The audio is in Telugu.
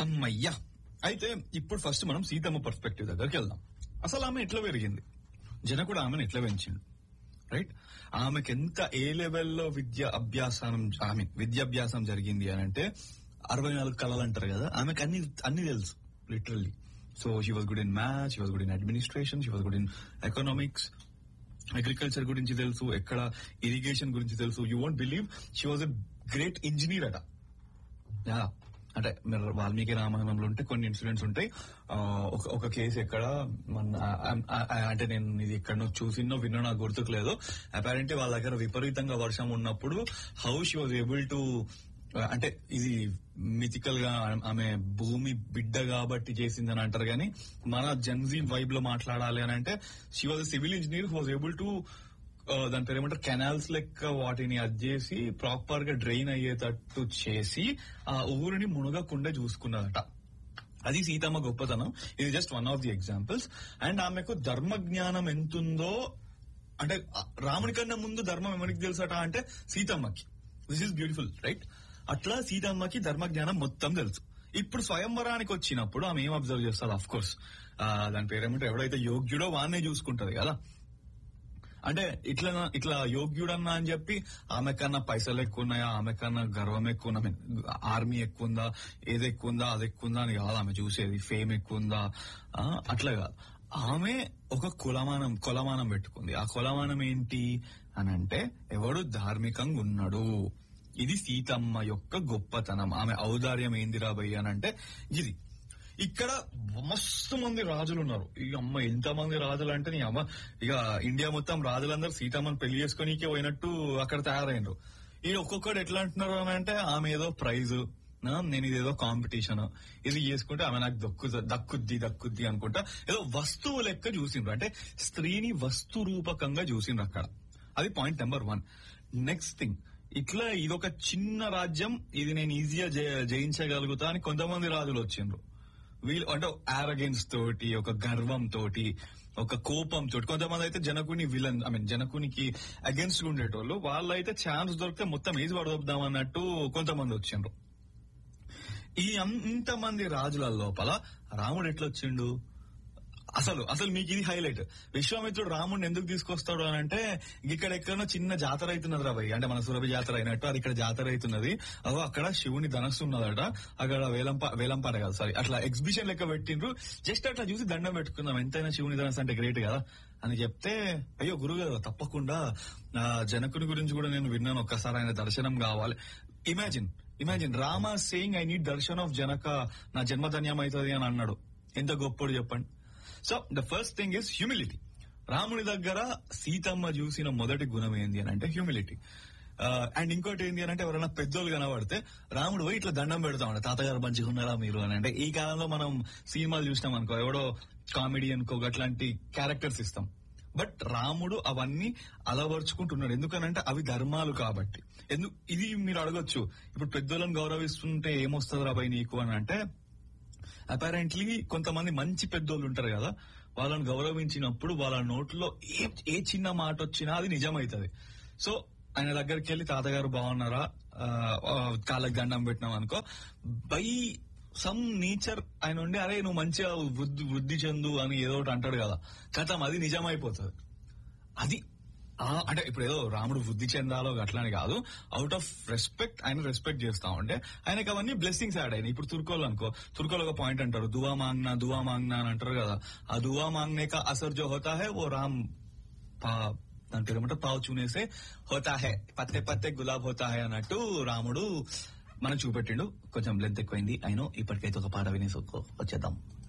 అమ్మయ్యా అయితే ఇప్పుడు ఫస్ట్ మనం సీతమ్మ పర్స్పెక్టివ్ దగ్గరికి వెళ్దాం అసలు ఆమె ఎట్లా పెరిగింది జనకుడు ఆమెను ఎట్లా పెంచిండు రైట్ ఆమెకి ఎంత ఏ లెవెల్లో విద్య అభ్యాసం ఆమె విద్యాభ్యాసం జరిగింది అని అంటే అరవై నాలుగు కళలు అంటారు కదా ఆమెకు అన్ని అన్ని తెలుసు literally so she was good in maths she was good in administration she was good in economics agriculture గురించి తెలుసు ఎక్కడ ఇరిగేషన్ గురించి తెలుసు you won't believe she was a great engineer yeah యా అంటే మీరు వాల్మీకి రామాయణంలో ఉంటే కొన్ని ఇన్సిడెంట్స్ ఉంటాయి ఆ, ఒక ఒక కేసు ఎక్కడ మన ఆ, ఆ, ఆ, అంటే నేను ఇది ఎక్కడనో చూసినో విన్నో నాకు గుర్తుకులేదు అపారెంట్లీ వాళ్ళ దగ్గర విపరీతంగా వర్షం ఉన్నప్పుడు how she was able to అంటే ఇది మిథికల్ గా ఆమె భూమి బిడ్డ కాబట్టి చేసిందని అంటారు కానీ మన జన్జీ వైబ్ లో మాట్లాడాలి అని అంటే she was civil engineer who was able to ఆ, దాని పేరు ఏమంటారు కెనాల్స్ లెక్క వాటిని అది చేసి ప్రాపర్ గా డ్రైన్ అయ్యేటట్టు చేసి ఆ ఊరిని మునగకుండా చూసుకున్నదట అది సీతమ్మ గొప్పతనం ఇది just one of the examples and ఆమెకు ధర్మ జ్ఞానం ఎంతుందో అంటే ఆ, రాముని కన్నా ముందు ధర్మం ఎవరికి తెలుసట అంటే సీతమ్మకి దిస్ ఈస్ బ్యూటిఫుల్ రైట్ అట్లా సీతమ్మకి ధర్మ జ్ఞానం మొత్తం తెలుసు ఇప్పుడు స్వయంవరానికి వచ్చినప్పుడు ఆమె ఏం అబ్జర్వ్ చేస్తారు అఫ్ కోర్స్ దాని పేరేమంటే ఎవడైతే యోగ్యుడో వాన్నే చూసుకుంటది కదా అంటే ఇట్లా ఇట్లా యోగ్యుడన్నా అని చెప్పి ఆమె కన్నా పైసలు ఎక్కువ ఉన్నాయా ఆమె కన్నా గర్వం ఎక్కువ ఉందా ఆర్మీ ఎక్కువ ఉందా ఏది ఎక్కువ ఉందా అది ఎక్కువ ఉందా అని కాదు ఆమె చూసేది ఫేమ్ ఎక్కువ ఉందా ఆ, అట్లా కాదు ఆమె ఒక కులమానం కులమానం పెట్టుకుంది ఆ కులమానం ఏంటి అని అంటే ఎవడు ధార్మికంగా ఉన్నాడు ఇది సీతమ్మ యొక్క గొప్పతనం ఆమె ఔదార్యం ఏందిరా భయ్య అని అంటే ఇది ఇక్కడ మస్తు మంది రాజులు ఉన్నారు ఇక అమ్మ ఎంత మంది రాజులు అంటే నీ అమ్మ ఇక ఇండియా మొత్తం రాజులందరూ సీతమ్మని పెళ్లి చేసుకోనీకే పోయినట్టు అక్కడ తయారైనరు ఈ ఒక్కొక్కడు ఎట్లా అంటున్నారు అని అంటే ఆమె ఏదో ప్రైజ్ నేను ఇదేదో కాంపిటీషన్ ఇది చేసుకుంటే ఆమె నాకు దక్కు దక్కుద్ది దక్కుద్ది అనుకుంటా ఏదో వస్తువు లెక్క చూసిండ్రు అంటే స్త్రీని వస్తు రూపకంగా చూసిండ్రు అక్కడ అది point number one next thing ఇట్లా ఇదొక చిన్న రాజ్యం ఇది నేను ఈజీగా జయ- జయించగలుగుతా అని కొంతమంది రాజులు వచ్చిండ్రు వీళ్ళు అంటే ఆరగెన్స్ తోటి ఒక గర్వం తోటి ఒక కోపం తోటి కొంతమంది అయితే జనకుని విలన్ ఐ మీన్ జనకునికి అగెన్స్ట్ ఉండేటోళ్ళు వాళ్ళు అయితే ఛాన్స్ దొరికితే మొత్తం ఏజ్ పడవద్దాం అన్నట్టు కొంతమంది వచ్చిండ్రు ఈ అంతమంది రాజుల లోపల రాముడు ఎట్లా వచ్చిండు అసలు అసలు మీకు ఇది హైలైట్ విశ్వామిత్రుడు రాముడిని ఎందుకు తీసుకొస్తాడు అని అంటే ఇక్కడ ఎక్కడో చిన్న జాతర అవుతున్నది రా భయ్ అంటే మన సురభి జాతర అయినట్టు అది ఇక్కడ జాతర అవుతున్నది అగో అక్కడ శివుని ధనస్సు ఉన్నదట అక్కడ వేలంపా వేలంపాట కాదు సారీ అట్లా ఎగ్జిబిషన్ లెక్క పెట్టిండ్రు జస్ట్ అట్లా చూసి దండం పెట్టుకుందాం ఎంతైనా శివుని ధనస్సు అంటే గ్రేట్ కదా అని చెప్తే అయ్యో గురుగారు తప్పకుండా ఆ, జనకుని గురించి కూడా నేను విన్నాను ఒక్కసారి ఆయన దర్శనం కావాలి imagine imagine Rama saying I need darshan of Janaka నా జన్మధన్యం అవుతుంది అని అన్నాడు ఎంత గొప్పడు చెప్పండి so the first thing is humility రాముని దగ్గర సీతమ్మ చూసిన మొదటి గుణం ఏంది అని అంటే హ్యూమిలిటీ అండ్ ఇంకోటి ఏంటి అని అంటే ఎవరైనా పెద్దోళ్ళు కనబడితే రాముడు పోయి ఇట్లా దండం పెడతా ఉంటాడు తాతగారు మంచిగా ఉన్నారా మీరు అని అంటే ఈ కాలంలో మనం సినిమాలు చూసినాం అనుకో ఎవడో కామెడియన్ కో అట్లాంటి క్యారెక్టర్స్ ఇస్తాం బట్ రాముడు అవన్నీ అలవర్చుకుంటున్నాడు ఎందుకనంటే అవి ధర్మాలు కాబట్టి ఎందుకు ఇది మీరు అడగొచ్చు ఇప్పుడు పెద్దోళ్ళని గౌరవిస్తుంటే ఏమొస్తుంది రాబాయి నీకు అని అంటే అపారెంట్లీ కొంతమంది మంచి పెద్దోళ్ళు ఉంటారు కదా వాళ్ళని గౌరవించినప్పుడు వాళ్ళ నోట్లో ఏ ఏ చిన్న మాట వచ్చినా అది నిజమవుతుంది సో ఆయన దగ్గరికి వెళ్ళి తాతగారు బాగున్నారా ఆ, ఆ, కాళ్ళకి దండం పెట్టినాం అనుకో బై సమ్ నేచర్ ఆయన ఉండి అరే నువ్వు మంచిగా వృద్ధి వృద్ధి చెందు అని ఏదో ఒకటి అంటాడు కదా కథం అది నిజమైపోతుంది అది ఆ, అంటే ఇప్పుడు ఏదో రాముడు వృద్ధి చెందాలో అట్లాని కాదు అవుట్ ఆఫ్ రెస్పెక్ట్ ఆయన రెస్పెక్ట్ చేస్తా ఉంటే ఆయనకి అవన్నీ బ్లెస్సింగ్స్ యాడ్ అయినాయి ఇప్పుడు తుర్కోలు అనుకో తుర్కోలు ఒక పాయింట్ అంటారు దువా మాంగ్నా దువా మాంగ్నా అని అంటారు కదా ఆ దువా మాంగ్నే కా అసర్ జో హోతా హై ఓ రామ్ పా దాని పేరు ఏమంటారు పావు చూనేసే హోతా హై పత్తే పత్తే గులాబ్ హోతా హై అన్నట్టు రాముడు మనకు చూపెట్టిండు కొంచెం లెంత్ ఎక్కువైంది అయినో ఇప్పటికైతే ఒక పాట వినేసి వచ్చేద్దాం